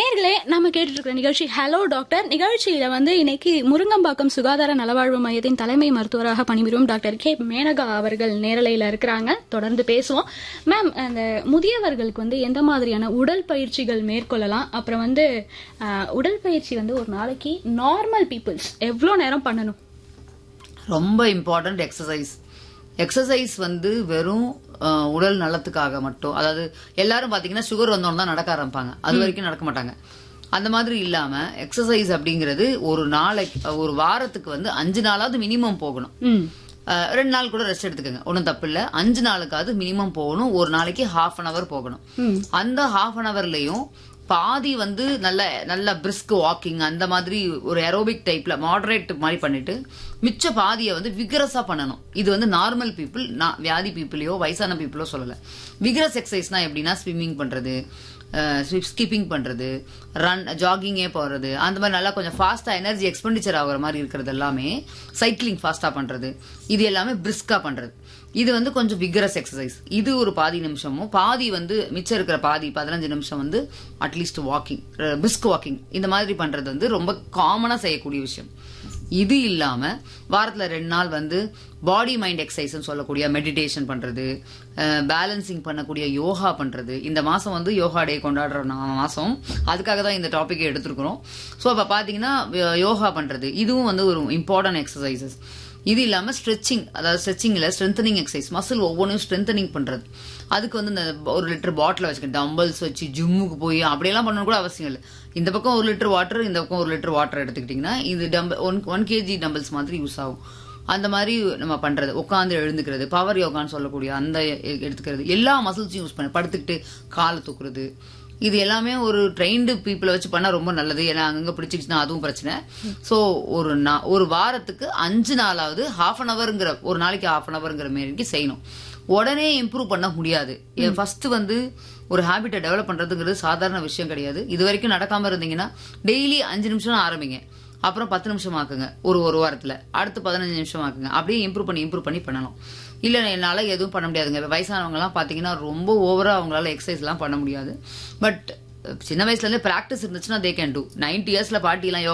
நேர்களே நம்ம கேட்டுட்டு இருக்கிற நிகழ்ச்சி ஹலோ டாக்டர் நிகழ்ச்சியில வந்து இன்னைக்கு முருங்கம்பாக்கம் சுகாதார நலவாழ்வு மையத்தின் தலைமை மருத்துவராக பணிபுரியும் டாக்டர் கே மேனகா அவர்கள் நேரலையில இருக்கிறாங்க தொடர்ந்து பேசுவோம் மேம் அந்த முதியவர்களுக்கு வந்து எந்த மாதிரியான உடல் பயிற்சிகள் மேற்கொள்ளலாம் அப்புறம் வந்து அஹ், உடல் பயிற்சி வந்து ஒரு நாளைக்கு நார்மல் பீப்புள்ஸ் எவ்வளோ நேரம் பண்ணணும் ரொம்ப இம்பார்ட்டன்ட் எக்ஸசைஸ் எக்ஸசைஸ் வந்து வெறும் அஹ், உடல் நலத்துக்காக மட்டும் அதாவது எல்லாரும் பாத்தீங்கன்னா சுகர் வந்தோன்னு தான் நடக்க ஆரம்பிப்பாங்க அது வரைக்கும் நடக்க மாட்டாங்க அந்த மாதிரி இல்லாம எக்ஸசைஸ் அப்படிங்கிறது ஒரு நாளைக்கு ஒரு வாரத்துக்கு வந்து அஞ்சு நாளாவது மினிமம் போகணும் ம் அஹ், ரெண்டு நாள் கூட ரெஸ்ட் எடுத்துக்கோங்க ஒன்றும் தப்பு இல்ல அஞ்சு நாளுக்காவது மினிமம் போகணும் ஒரு நாளைக்கு ஹாஃப் அன் அவர் போகணும் ம் அந்த ஹாஃப் அன் அவர்லயும் பாதி வந்து நல்ல நல்ல பிரிஸ்க் வாக்கிங் அந்த மாதிரி ஒரு ஏரோபிக் டைப்ல மாடரேட் மாதிரி பண்ணிட்டு மிச்ச பாதியை வந்து விகரஸா பண்ணணும் இது வந்து நார்மல் பீப்புள் வியாதி பீப்புளையோ வயசான பீப்புளோ சொல்லல விகரஸ் எக்ஸசைஸ்னா எப்படின்னா ஸ்விம்மிங் பண்றது ஸ்கிப்பிங் பண்றது ரன் ஜாகிங்கே போறது அந்த மாதிரி நல்லா கொஞ்சம் ஃபாஸ்டா எனர்ஜி எக்ஸ்பெண்டிச்சர் ஆகுற மாதிரி இருக்கிறது எல்லாமே சைக்கிளிங் ஃபாஸ்டா பண்றது இது எல்லாமே பிரிஸ்கா பண்றது இது வந்து கொஞ்சம் விகரஸ் எக்ஸசைஸ் இது ஒரு பாதி நிமிஷமும் பாதி வந்து மிச்சம் இருக்கிற பாதி பதினஞ்சு நிமிஷம் வந்து அட்லீஸ்ட் வாக்கிங் பிரிஸ்க் வாக்கிங் இந்த மாதிரி பண்றது வந்து ரொம்ப காமனா செய்யக்கூடிய விஷயம் இது இல்லாம வாரத்துல ரெண்டு நாள் வந்து பாடி மைண்ட் எக்ஸசைஸ் சொல்லக்கூடிய மெடிடேஷன் பண்றது பேலன்சிங் பண்ணக்கூடிய யோகா பண்றது இந்த மாசம் வந்து யோகா டே கொண்டாடுற நா- மாசம் அதுக்காக தான் இந்த டாபிக்கை எடுத்திருக்கிறோம் ஸோ அப்ப பாத்தீங்கன்னா யோ- யோகா பண்றது இதுவும் வந்து ஒரு இம்பார்ட்டன்ட் எக்ஸசைசஸ் இது இல்லாம ஸ்ட்ரெச்சிங் அதாவது ஸ்ட்ரெச்சிங்ல ஸ்ட்ரென்தனிங் எக்ஸசைஸ் மசில் ஒவ்வொன்றையும் ஸ்ட்ரென்தனிங் பண்றது அதுக்கு வந்து இந்த ஒரு லிட்டர் பாட்டில் வச்சுக்க டம்பிள்ஸ் வச்சு ஜிம்முக்கு போய் அப்படியெல்லாம் பண்ணணும் கூட அவசியம் இல்லை இந்த பக்கம் ஒரு லிட்டர் வாட்டர் இந்த பக்கம் ஒரு லிட்டர் வாட்டர் எடுத்துக்கிட்டிங்கன்னா இது டம்ப ஒன் ஒன் கேஜி டம்பிள்ஸ் மாதிரி யூஸ் ஆகும் அந்த மாதிரி நம்ம பண்றது உட்காந்து எழுந்துக்கிறது பவர் யோகான்னு சொல்லக்கூடிய அந்த எ- எடுத்துக்கிறது எல்லா மசில்ஸையும் யூஸ் பண்ண படுத்துக்கிட்டு காலை தூக்குறது இது எல்லாமே ஒரு ட்ரெயின்டு பீப்புளை வச்சு பண்ணா ரொம்ப நல்லது ஏன்னா அங்கங்க பிடிச்சிச்சுன்னா அதுவும் பிரச்சனை சோ ஒரு நா- ஒரு வாரத்துக்கு அஞ்சு நாளாவது ஹாஃப் அன் அவர்ங்கிற ஒரு நாளைக்கு ஹாஃப் அன் அவர்ங்கிற மாரிக்கு செய்யணும் உடனே இம்ப்ரூவ் பண்ண முடியாது ஃபர்ஸ்ட் வந்து ஒரு ஹாபிட்டை டெவலப் பண்றதுங்கிறது சாதாரண விஷயம் கிடையாது இது வரைக்கும் நடக்காம இருந்தீங்கன்னா டெய்லி அஞ்சு நிமிஷம் ஆரம்பிங்க அப்புறம் பத்து நிமிஷம் ஆக்குங்க ஒரு ஒரு வாரத்துல அடுத்து பதினஞ்சு நிமிஷம் ஆக்குங்க அப்படியே இம்ப்ரூவ் பண்ணி இம்ப்ரூவ் பண்ணி பண்ணணும் இல்ல என்னால எதுவும் பண்ண முடியாதுங்க வயசானவங்க எல்லாம் பாத்தீங்கன்னா ரொம்ப ஓவரா அவங்களால எக்ஸசைஸ் எல்லாம் பண்ண முடியாது பட் சின்ன வயசுல இருந்தே பிராக்டிஸ் இருந்துச்சுன்னா தே கேன் டூ நைன்டி இயர்ஸ்ல பாட்டி எல்லாம் யோகா